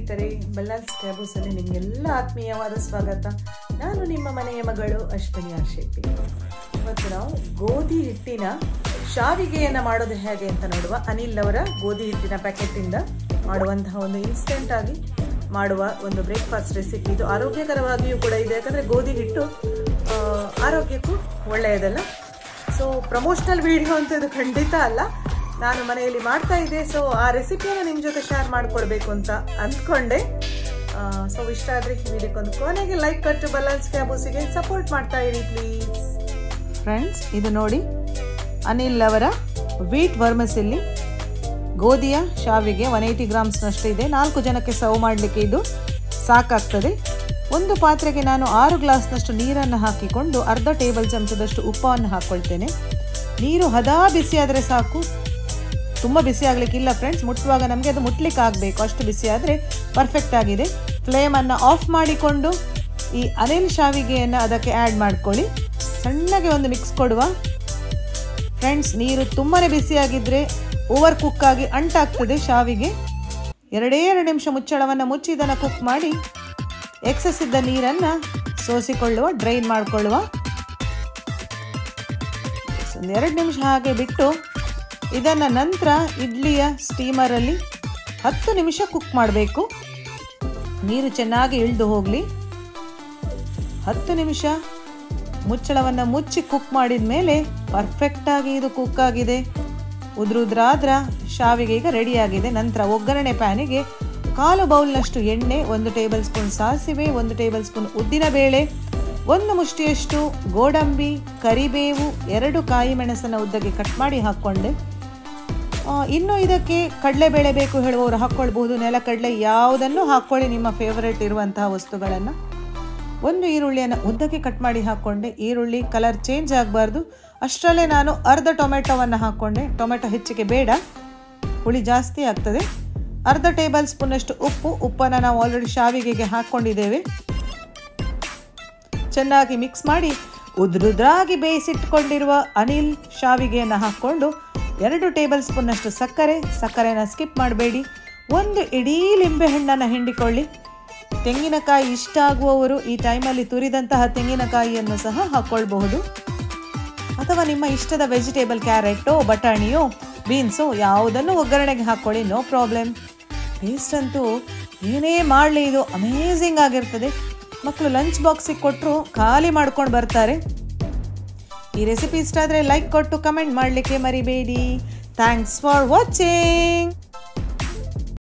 ಸ್ನೇಹಿತರೆ ಬಲ್ಲಾಲ್ಸ್ ಕ್ಯಾಬೂಸಲ್ಲಿ ನಿಮಗೆಲ್ಲ ಆತ್ಮೀಯವಾದ ಸ್ವಾಗತ ನಾನು ನಿಮ್ಮ ಮನೆಯ ಮಗಳು ಅಶ್ವಿನಿ ಆರ್ ಶೆಟ್ಟಿ ಇವತ್ತು ನಾವು ಗೋಧಿ ಹಿಟ್ಟಿನ ಶಾವಿಗೆಯನ್ನು ಮಾಡೋದು ಹೇಗೆ ಅಂತ ನೋಡುವ ಅನಿಲ್ ಅವರ ಗೋಧಿ ಹಿಟ್ಟಿನ ಪ್ಯಾಕೆಟಿಂದ ಮಾಡುವಂತಹ ಒಂದು ಇನ್ಸ್ಟೆಂಟ್ ಆಗಿ ಮಾಡುವ ಒಂದು ಬ್ರೇಕ್ಫಾಸ್ಟ್ ರೆಸಿಪಿ ಇದು ಆರೋಗ್ಯಕರವಾಗಿಯೂ ಕೂಡ ಇದೆ ಯಾಕಂದರೆ ಗೋಧಿ ಹಿಟ್ಟು ಆ, ಆರೋಗ್ಯಕ್ಕೂ ಒಳ್ಳೆಯದಲ್ಲ ಸೊ ಪ್ರಮೋಷನಲ್ ವಿಡಿಯೋ ಅಂತ ಇದು ಖಂಡಿತ ಅಲ್ಲ ನಾನು ಮನೆಯಲ್ಲಿ ಮಾಡ್ತಾ ಇದ್ದೆ ಸೊ ಆ ರೆಸಿಪಿಯನ್ನು ನಿಮ್ಮ ಜೊತೆ ಶೇರ್ ಮಾಡ್ಕೊಡ್ಬೇಕು ಅಂತ ಅಂದ್ಕೊಂಡೆ ಸೊ ಇಷ್ಟ ಆದರೆ ಈ ವಿಡಿಯೋಕ್ಕೊಂದು ಕೊನೆಗೆ ಲೈಕ್ ಕೊಟ್ಟು ಬಲನ್ಸ್ ಕ್ಯಾಬೂಸಿಗೆ ಸಪೋರ್ಟ್ ಮಾಡ್ತಾ ಇರಿ ಪ್ಲೀಸ್ ಫ್ರೆಂಡ್ಸ್ ಇದು ನೋಡಿ ಅನಿಲ್ ಅವರ ವೀಟ್ ವರ್ಮಸಿಲ್ಲಿ ಗೋಧಿಯ ಶಾವಿಗೆ ಒನ್ ಏಯ್ಟಿ ಗ್ರಾಮ್ಸ್ನಷ್ಟು ಇದೆ ನಾಲ್ಕು ಜನಕ್ಕೆ ಸರ್ವ್ ಮಾಡಲಿಕ್ಕೆ ಇದು ಸಾಕಾಗ್ತದೆ ಒಂದು ಪಾತ್ರೆಗೆ ನಾನು ಆರು ಗ್ಲಾಸ್ನಷ್ಟು ನೀರನ್ನು ಹಾಕಿಕೊಂಡು ಅರ್ಧ ಟೇಬಲ್ ಚಮಚದಷ್ಟು ಉಪ್ಪನ್ನು ಹಾಕ್ಕೊಳ್ತೇನೆ ನೀರು ಹದಾ ಬಿಸಿ ಆದರೆ ಸಾಕು ತುಂಬ ಬಿಸಿ ಆಗಲಿಕ್ಕಿಲ್ಲ ಫ್ರೆಂಡ್ಸ್ ಮುಟ್ಟುವಾಗ ನಮಗೆ ಅದು ಮುಟ್ಲಿಕ್ಕೆ ಆಗಬೇಕು ಅಷ್ಟು ಬಿಸಿ ಆದರೆ ಪರ್ಫೆಕ್ಟ್ ಆಗಿದೆ ಫ್ಲೇಮನ್ನು ಆಫ್ ಮಾಡಿಕೊಂಡು ಈ ಅನಿಲ್ ಶಾವಿಗೆಯನ್ನು ಅದಕ್ಕೆ ಆ್ಯಡ್ ಮಾಡ್ಕೊಳ್ಳಿ ಸಣ್ಣಗೆ ಒಂದು ಮಿಕ್ಸ್ ಕೊಡುವ ಫ್ರೆಂಡ್ಸ್ ನೀರು ತುಂಬಾ ಬಿಸಿಯಾಗಿದ್ದರೆ ಓವರ್ ಕುಕ್ ಆಗಿ ಅಂಟಾಗ್ತದೆ ಶಾವಿಗೆ ಎರಡೇ ಎರಡು ನಿಮಿಷ ಮುಚ್ಚಳವನ್ನು ಮುಚ್ಚಿ ಇದನ್ನು ಕುಕ್ ಮಾಡಿ ಎಕ್ಸಸ್ ಇದ್ದ ನೀರನ್ನು ಸೋಸಿಕೊಳ್ಳುವ ಡ್ರೈನ್ ಮಾಡಿಕೊಳ್ಳುವ ಒಂದು ಎರಡು ನಿಮಿಷ ಹಾಗೆ ಬಿಟ್ಟು ಇದನ್ನು ನಂತರ ಇಡ್ಲಿಯ ಸ್ಟೀಮರಲ್ಲಿ ಹತ್ತು ನಿಮಿಷ ಕುಕ್ ಮಾಡಬೇಕು ನೀರು ಚೆನ್ನಾಗಿ ಇಳಿದು ಹೋಗಲಿ ಹತ್ತು ನಿಮಿಷ ಮುಚ್ಚಳವನ್ನು ಮುಚ್ಚಿ ಕುಕ್ ಮಾಡಿದ ಮೇಲೆ ಪರ್ಫೆಕ್ಟಾಗಿ ಇದು ಕುಕ್ ಆಗಿದೆ ಉದ್ರುದ್ರಾದ್ರ ಶಾವಿಗೆ ಈಗ ರೆಡಿಯಾಗಿದೆ ನಂತರ ಒಗ್ಗರಣೆ ಪ್ಯಾನಿಗೆ ಕಾಲು ಬೌಲ್ನಷ್ಟು ಎಣ್ಣೆ ಒಂದು ಟೇಬಲ್ ಸ್ಪೂನ್ ಸಾಸಿವೆ ಒಂದು ಟೇಬಲ್ ಸ್ಪೂನ್ ಉದ್ದಿನಬೇಳೆ ಒಂದು ಮುಷ್ಟಿಯಷ್ಟು ಗೋಡಂಬಿ ಕರಿಬೇವು ಎರಡು ಕಾಯಿ ಮೆಣಸನ್ನು ಉದ್ದಗೆ ಕಟ್ ಮಾಡಿ ಹಾಕ್ಕೊಂಡೆ ಆ, ಇನ್ನು ಇದಕ್ಕೆ ಕಡಲೆಬೇಳೆ ಬೇಕು ಹೇಳುವವರು ಹಾಕ್ಕೊಳ್ಬಹುದು ನೆಲಕಡಲೆ ಯಾವುದನ್ನು ಹಾಕ್ಕೊಳ್ಳಿ ನಿಮ್ಮ ಫೇವರೇಟ್ ಇರುವಂತಹ ವಸ್ತುಗಳನ್ನು ಒಂದು ಈರುಳ್ಳಿಯನ್ನು ಉದ್ದಕ್ಕೆ ಕಟ್ ಮಾಡಿ ಹಾಕ್ಕೊಂಡೆ ಈರುಳ್ಳಿ ಕಲರ್ ಚೇಂಜ್ ಆಗಬಾರ್ದು ಅಷ್ಟರಲ್ಲೇ ನಾನು ಅರ್ಧ ಟೊಮೆಟೊವನ್ನು ಹಾಕ್ಕೊಂಡೆ ಟೊಮೆಟೊ ಹೆಚ್ಚಿಗೆ ಬೇಡ ಹುಳಿ ಜಾಸ್ತಿ ಆಗ್ತದೆ ಅರ್ಧ ಟೇಬಲ್ ಸ್ಪೂನಷ್ಟು ಉಪ್ಪು ಉಪ್ಪನ್ನು ನಾವು ಆಲ್ರೆಡಿ ಶಾವಿಗೆಗೆ ಹಾಕ್ಕೊಂಡಿದ್ದೇವೆ ಚೆನ್ನಾಗಿ ಮಿಕ್ಸ್ ಮಾಡಿ ಉದ್ರುದ್ರಾಗಿ ಬೇಯಿಸಿಟ್ಕೊಂಡಿರುವ ಅನಿಲ್ ಶಾವಿಗೆಯನ್ನು ಹಾಕ್ಕೊಂಡು ಎರಡು ಟೇಬಲ್ ಸ್ಪೂನ್ನಷ್ಟು ಸಕ್ಕರೆ ಸಕ್ಕರೆನ ಸ್ಕಿಪ್ ಮಾಡಬೇಡಿ ಒಂದು ಇಡೀ ಲಿಂಬೆಹಣ್ಣನ್ನು ಹಿಂಡಿಕೊಳ್ಳಿ ತೆಂಗಿನಕಾಯಿ ಇಷ್ಟ ಆಗುವವರು ಈ ಟೈಮಲ್ಲಿ ತುರಿದಂತಹ ತೆಂಗಿನಕಾಯಿಯನ್ನು ಸಹ ಹಾಕ್ಕೊಳ್ಬಹುದು ಅಥವಾ ನಿಮ್ಮ ಇಷ್ಟದ ವೆಜಿಟೇಬಲ್ ಕ್ಯಾರೆಟೋ ಬಟಾಣಿಯೋ ಬೀನ್ಸು ಯಾವುದನ್ನು ಒಗ್ಗರಣೆಗೆ ಹಾಕ್ಕೊಳ್ಳಿ ನೋ ಪ್ರಾಬ್ಲಮ್ ಟೇಸ್ಟ್ ಅಂತೂ ಏನೇ ಮಾಡಲಿ ಇದು ಅಮೇಝಿಂಗ್ ಆಗಿರ್ತದೆ ಮಕ್ಕಳು ಲಂಚ್ ಬಾಕ್ಸಿಗೆ ಕೊಟ್ಟರು ಖಾಲಿ ಮಾಡ್ಕೊಂಡು ಬರ್ತಾರೆ ಈ ರೆಸಿಪಿ ಇಷ್ಟ ಆದರೆ ಲೈಕ್ ಕೊಟ್ಟು ಕಮೆಂಟ್ ಮಾಡಲಿಕ್ಕೆ ಮರಿಬೇಡಿ ಥ್ಯಾಂಕ್ಸ್ ಫಾರ್ ವಾಚಿಂಗ್